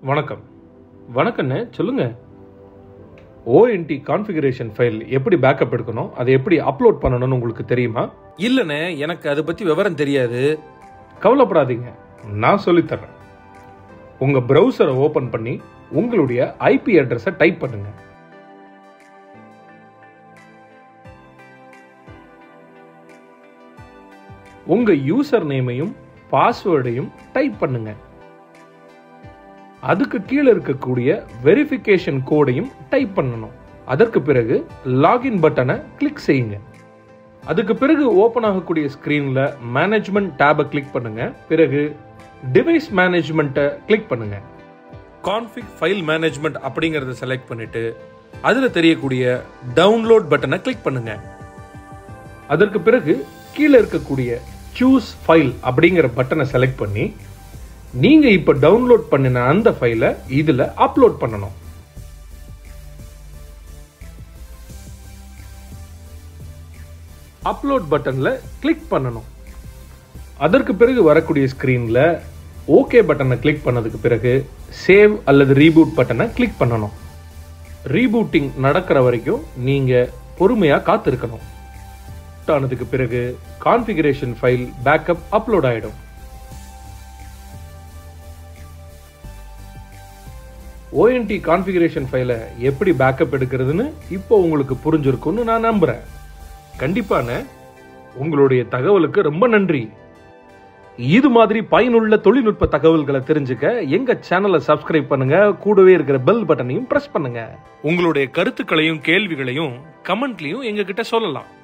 வணக்கம் வணக்கண்ணே சொல்லுங்க ஓஎன்டி கான்ஃபிகரேஷன் ஃபைல் எப்படி பேக்கப் எடுக்கணும் அதை எப்படி அப்லோட் பண்ணணும்னு உங்களுக்கு தெரியுமா இல்லைண்ணே எனக்கு அதை பற்றி விவரம் தெரியாது கவலைப்படாதீங்க நான் சொல்லித்தர்றேன் உங்கள் ப்ரௌசரை ஓப்பன் பண்ணி உங்களுடைய ஐபி அட்ரஸை டைப் பண்ணுங்க உங்க யூசர் நேமையும் பாஸ்வேர்டையும் டைப் பண்ணுங்க அதுக்கு கீழே இருக்கக்கூடிய வெரிஃபிகேஷன் கோடையும் டைப் பண்ணணும் அதற்கு பிறகு லாகின் பட்டனை கிளிக் செய்யுங்க அதுக்கு பிறகு ஓபன் ஆகக்கூடிய ஸ்கிரீன்ல மேனேஜ்மெண்ட் டேபை கிளிக் பண்ணுங்க பிறகு டிவைஸ் மேனேஜ்மெண்ட்டை கிளிக் பண்ணுங்க கான்ஃபிக் ஃபைல் மேனேஜ்மெண்ட் அப்படிங்கறத செலக்ட் பண்ணிட்டு அதுல தெரியக்கூடிய டவுன்லோட் பட்டனை கிளிக் பண்ணுங்க அதற்கு பிறகு கீழே இருக்கக்கூடிய சூஸ் ஃபைல் அப்படிங்கிற பட்டனை செலக்ட் பண்ணி நீங்க இப்ப டவுன்லோட் பண்ணின அந்த ஃபைலை இதுல அப்லோட் பண்ணணும் அப்லோட் பட்டன்ல கிளிக் பண்ணணும் அதற்கு பிறகு வரக்கூடிய ஸ்கிரீன்ல ஓகே பட்டனை கிளிக் பண்ணதுக்கு பிறகு சேவ் அல்லது ரீபூட் பட்டனை கிளிக் பண்ணணும் ரீபூட்டிங் நடக்கிற வரைக்கும் நீங்க பொறுமையா காத்திருக்கணும் ஆனதுக்கு பிறகு கான்ஃபிகரேஷன் ஃபைல் பேக்கப் அப்லோட் ஆயிடும் ஓஎன்டி கான்ஃபிகரேஷன் ஃபைலை எப்படி பேக்கப் எடுக்கிறதுன்னு இப்போ உங்களுக்கு புரிஞ்சிருக்கும்னு நான் நம்புறேன் கண்டிப்பான உங்களுடைய தகவலுக்கு ரொம்ப நன்றி இது மாதிரி பயனுள்ள தொழில்நுட்ப தகவல்களை தெரிஞ்சுக்க எங்க சேனலை சப்ஸ்கிரைப் பண்ணுங்க கூடவே இருக்கிற பெல் பட்டனையும் பிரஸ் பண்ணுங்க உங்களுடைய கருத்துக்களையும் கேள்விகளையும் கமெண்ட்லயும் எங்க கிட்ட சொல்லலாம்